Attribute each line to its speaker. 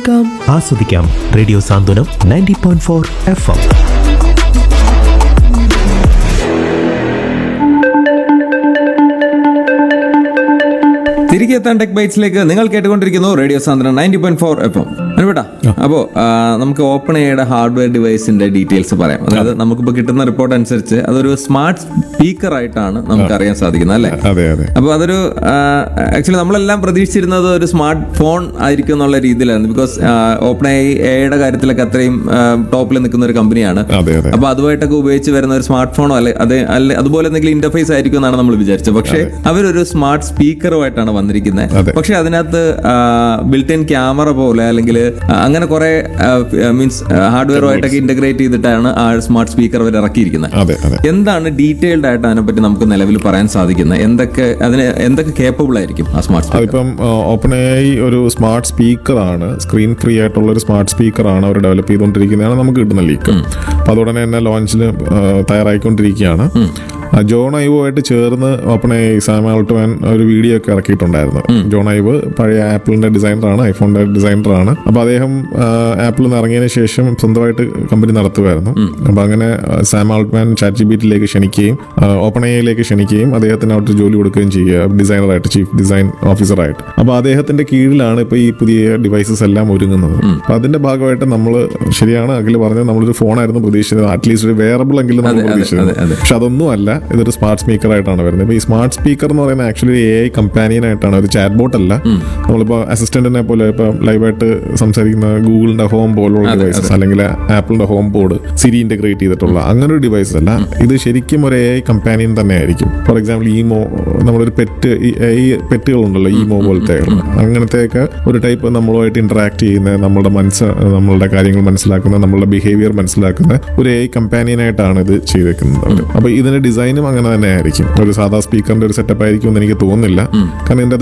Speaker 1: കേൾക്കാം ആസ്വദിക്കാം radio Santhwanam ninety point four F M
Speaker 2: തിരികെ എത്താൻ ടെക് ബൈറ്റ്സിലേക്ക് നിങ്ങൾ കേട്ടുകൊണ്ടിരിക്കുന്നു റേഡിയോ സാന്ദ്രൻ ninety point four F M അനുപേട്ടാ അപ്പോ ആ, നമുക്ക് ഓപ്പൺ എയുടെ ഹാർഡ്വെയർ ഡിവൈസിന്റെ ഡീറ്റെയിൽസ് പറയാം അതായത് നമുക്കിപ്പോൾ കിട്ടുന്ന റിപ്പോർട്ട് അനുസരിച്ച് അതൊരു സ്മാർട്ട് സ്പീക്കർ ആയിട്ടാണ് നമുക്ക് അറിയാൻ സാധിക്കുന്നത് അല്ലേ
Speaker 3: അതെ അതെ
Speaker 2: അപ്പോൾ അതൊരു ആക്ച്വലി നമ്മളെല്ലാം പ്രതീക്ഷിച്ചിരുന്നത് ഒരു സ്മാർട്ട് ഫോൺ ആയിരിക്കും എന്നുള്ള രീതിയിലായിരുന്നു ബിക്കോസ് ഓപ്പൺ എയുടെ കാര്യത്തിലൊക്കെ അത്രയും ടോപ്പിൽ നിൽക്കുന്ന ഒരു കമ്പനിയാണ്
Speaker 3: അതെ അതെ
Speaker 2: അപ്പൊ അതുമായിട്ടൊക്കെ ഉപയോഗിച്ച് വരുന്ന ഒരു സ്മാർട്ട് ഫോണോ അല്ലെ അതെ അല്ലെ അതുപോലെ എന്തെങ്കിലും ഇന്റർഫേസ് ആയിരിക്കും എന്നാണ് നമ്മൾ വിചാരിച്ചത് പക്ഷേ അവരൊരു സ്മാർട്ട് സ്പീക്കറുമായിട്ടാണ് വന്നിരിക്കുന്നത്
Speaker 3: അതെ.
Speaker 2: പക്ഷെ അതിനകത്ത് ബിൽറ്റ് ഇൻ ക്യാമറ പോലെ അല്ലെങ്കിൽ അങ്ങനെ കുറെ മീൻസ് ഹാർഡ്വെയറുമായിട്ടൊക്കെ ഇന്റഗ്രേറ്റ് ചെയ്തിട്ടാണ് ആ സ്മാർട്ട് സ്പീക്കർ അവർ ഇറക്കിയിരിക്കുന്നത്
Speaker 3: അതെ അതെ
Speaker 2: എന്താണ് ഡീറ്റെയിൽഡ് ആയിട്ട് അതിനെപ്പറ്റി നമുക്ക് നിലവിൽ പറയാൻ സാധിക്കുന്നത് എന്തൊക്കെ അതിന് എന്തൊക്കെ കേപ്പബിൾ ആയിരിക്കും ആ സ്മാർട്ട് സ്പീക്കർ
Speaker 3: അതിപ്പം ഓപ്പൺ എ ഒരു സ്മാർട്ട് സ്പീക്കർ ആണ് സ്ക്രീൻ ഫ്രീ ആയിട്ടുള്ള ഒരു സ്മാർട്ട് സ്പീക്കർ ആണ് അവർ ഡെവലപ്പ് ചെയ്തുകൊണ്ടിരിക്കുന്നതാണ് നമുക്ക് കിട്ടുന്ന ലീക്ക് അപ്പൊ അതുടനെ തന്നെ ലോഞ്ചിൽ തയ്യാറായിക്കൊണ്ടിരിക്കുകയാണ് ആ, ജോൺ ഐവോ ആയിട്ട് ചേർന്ന് ഓപ്പൺ എ സാം ആൾട്ട്മാൻ ഒരു വീഡിയോ ഒക്കെ ഇറക്കിയിട്ടുണ്ടായിരുന്നു ജോൺ ഐവ് പഴയ ആപ്പിളിന്റെ ഡിസൈനറാണ് ഐഫോണിന്റെ ഡിസൈനറാണ് അപ്പൊ അദ്ദേഹം ആപ്പിൾ നിന്ന് ഇറങ്ങിയതിന് ശേഷം സ്വന്തമായിട്ട് കമ്പനി നടത്തുമായിരുന്നു അപ്പൊ അങ്ങനെ ആ, സാം ആൾട്ട്മാൻ ചാറ്റ് ജി ബിറ്റിലേക്ക് ക്ഷണിക്കുകയും ഓപ്പൺ എയിലേക്ക് ക്ഷണിക്കുകയും അദ്ദേഹത്തിന് അവിടെ ജോലി കൊടുക്കുകയും ചെയ്യുക ഡിസൈനറായിട്ട് ചീഫ് ഡിസൈൻ ഓഫീസറായിട്ട് അപ്പൊ അദ്ദേഹത്തിന്റെ കീഴിലാണ് ഇപ്പൊ ഈ പുതിയ ഡിവൈസസ് എല്ലാം ഒരുങ്ങുന്നത് അപ്പൊ അതിന്റെ ഭാഗമായിട്ട് നമ്മൾ ശരിയാണ് അഖിൽ പറഞ്ഞത് നമ്മളൊരു ഫോണായിരുന്നു പ്രതീക്ഷിച്ചത് അറ്റ്ലീസ്റ്റ് ഒരു വേറബിൾ എങ്കിലും നമ്മൾ
Speaker 2: അതെ,
Speaker 3: പ്രതീക്ഷിച്ചത്
Speaker 2: അതെ, അതെ.
Speaker 3: പക്ഷെ അതൊന്നും അല്ല ഇതൊരു സ്മാർട്ട് സ്പീക്കർ ആയിട്ടാണ് വരുന്നത് ഇപ്പൊ ഈ സ്മാർട്ട് സ്പീക്കർ എന്ന് പറയുന്നത് ആക്ച്വലി എ ഐ കമ്പാനിയൻ ആയിട്ടാണ് ഒരു ചാറ്റ് ബോട്ട് അല്ല നമ്മളിപ്പോ അസിസ്റ്റന്റിനെ പോലെ ഇപ്പൊ ലൈവായിട്ട് സംസാരിക്കുന്ന ഗൂഗിളിന്റെ ഹോം പോലുള്ള ഡിവൈസസ് അല്ലെങ്കിൽ ആപ്പിളിന്റെ ഹോം ബോർഡ് സിരി ഇന്റഗ്രേറ്റ് ചെയ്തിട്ടുള്ള അങ്ങനെ ഒരു ഡിവൈസ് അല്ല ഇത് ശരിക്കും ഒരു എ ഐ കമ്പാനിയൻ തന്നെ ആയിരിക്കും ഫോർ എക്സാമ്പിൾ ഈമോ നമ്മളൊരു പെറ്റ് ഈ പെറ്റുകളുണ്ടല്ലോ ഈമോ പോലത്തെ അങ്ങനത്തെയൊക്കെ ഒരു ടൈപ്പ് നമ്മളുമായിട്ട് ഇന്ററാക്ട് ചെയ്യുന്ന നമ്മളുടെ മനസ്സ് നമ്മളുടെ കാര്യങ്ങൾ മനസ്സിലാക്കുന്ന നമ്മളുടെ ബിഹേവിയർ മനസ്സിലാക്കുന്ന ഒരു എ ഐ കമ്പാനിയൻ ആയിട്ടാണ് ഇത് ചെയ്തേക്കുന്നത് അവര്. അപ്പൊ ഇതിന്റെ ഡിസൈനും അങ്ങനെ തന്നെ ആയിരിക്കും ഒരു സാധാ സ്പീക്കറിന്റെ ഒരു സെറ്റപ്പ് ആയിരിക്കും എന്ന് എനിക്ക് തോന്നുന്നില്ല കാരണം ഇതിന്റെ